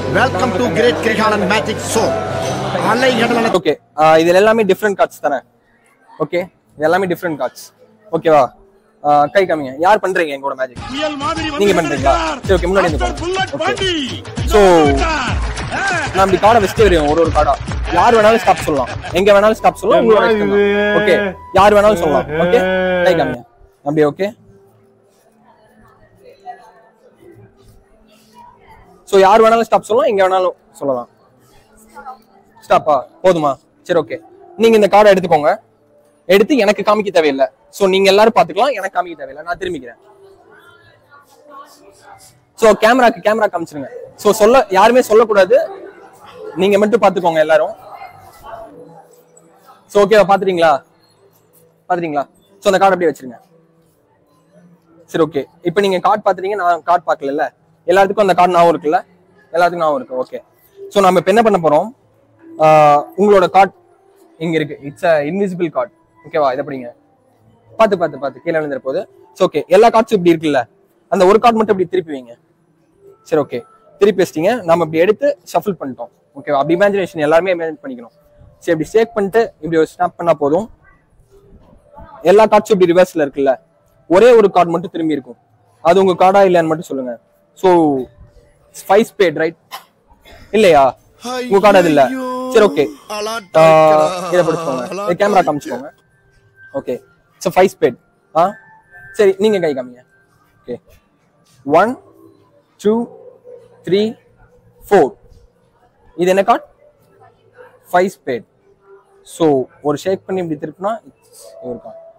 welcome to great Kirikalan magic show அலை கடலான okay இது எல்லாமே டிஃப்ரெண்ட் கார்ட்ஸ் தானே ஓகே இது எல்லாமே டிஃப்ரெண்ட் கார்ட்ஸ் ஓகேவா கை காமிங்க யார் பண்றீங்க எங்களோட மேஜிக் நீங்க பண்றீங்களா சரி ஓகே முன்னாடி இருந்து ஓகே ஸோ நான் இப்படி கார்டை வச்சுட்டே வருவேன் ஒரு ஒரு கார்டா யார் வேணாலும் ஸ்டாப் சொல்லலாம் எங்க வேணாலும் ஸ்டாப் சொல்லலாம் உங்களோட ஓகே யார் வேணாலும் சொல்லலாம் ஓகே கை காமிங்க அப்படி ஓகே ஸோ யார் வேணாலும் ஸ்டாப் சொல்லலாம் எங்க வேணாலும் சொல்லலாம் ஸ்டாப்பா போதுமா சரி ஓகே நீங்க இந்த கார்டை எடுத்துக்கோங்க எடுத்து எனக்கு காமிக்க தேவையில்லை ஸோ நீங்க எல்லாரும் பாத்துக்கலாம் எனக்கு காமிக்க தேவையில்லை நான் திரும்பிக்கிறேன் ஸோ கேமராக்கு கேமரா காமிச்சிருங்க ஸோ சொல்ல யாருமே சொல்லக்கூடாது நீங்க மட்டும் பாத்துக்கோங்க எல்லாரும் ஸோ ஓகேவா பாத்துறீங்களா பாத்துறீங்களா ஸோ அந்த கார்டு அப்படியே வச்சிருங்க சரி ஓகே இப்போ நீங்க கார்டு பாத்துறீங்க நான் கார்டு பார்க்கல எல்லாத்துக்கும் அந்த கார்டு ஞாபகம் இருக்குல்ல எல்லாத்துக்கும் ஞாபகம் இருக்கு ஓகே ஸோ நம்ம இப்போ என்ன பண்ண போறோம் ஆஹ் உங்களோட கார்டு இங்க இருக்கு இட்ஸ் அ இன்விசிபிள் கார்டு ஓகேவா இதை படிங்க பார்த்து பார்த்து பார்த்து கீழே விழுந்துற போது ஸோ ஓகே எல்லா கார்ட்ஸும் இப்படி இருக்குல்ல அந்த ஒரு கார்டு மட்டும் இப்படி திருப்பி வைங்க சரி ஓகே திருப்பி வச்சிட்டீங்க நம்ம இப்படி எடுத்து ஷஃபிள் பண்ணிட்டோம் ஓகேவா அப்படி இமேஜினேஷன் எல்லாருமே இமேஜின் பண்ணிக்கணும் சரி இப்படி ஸ்டேக் பண்ணிட்டு இப்படி ஒரு ஸ்னாப் பண்ணா போதும் எல்லா கார்ட்ஸும் இப்படி ரிவர்ஸ்ல இருக்குல்ல ஒரே ஒரு கார்டு மட்டும் திரும்பி இருக்கும் அது உங்க கார்டா இல்லையான்னு மட்டும் சொல்லுங்க ஸோ ஃபைவ் ஸ்பேட் ரைட் இல்லையா உங்க கார்டு அது இல்ல சரி ஓகே இதை படிச்சுக்கோங்க கேமரா காமிச்சுக்கோங்க ஓகே ஸோ ஃபைவ் ஸ்பேட் ஆ சரி நீங்க கை காமிங்க okay one two three four இது என்ன கார்டு ஃபைவ் ஸ்பேட் ஸோ ஒரு ஷேக் பண்ணி இப்படி திருப்பினா ஒரு கார்டு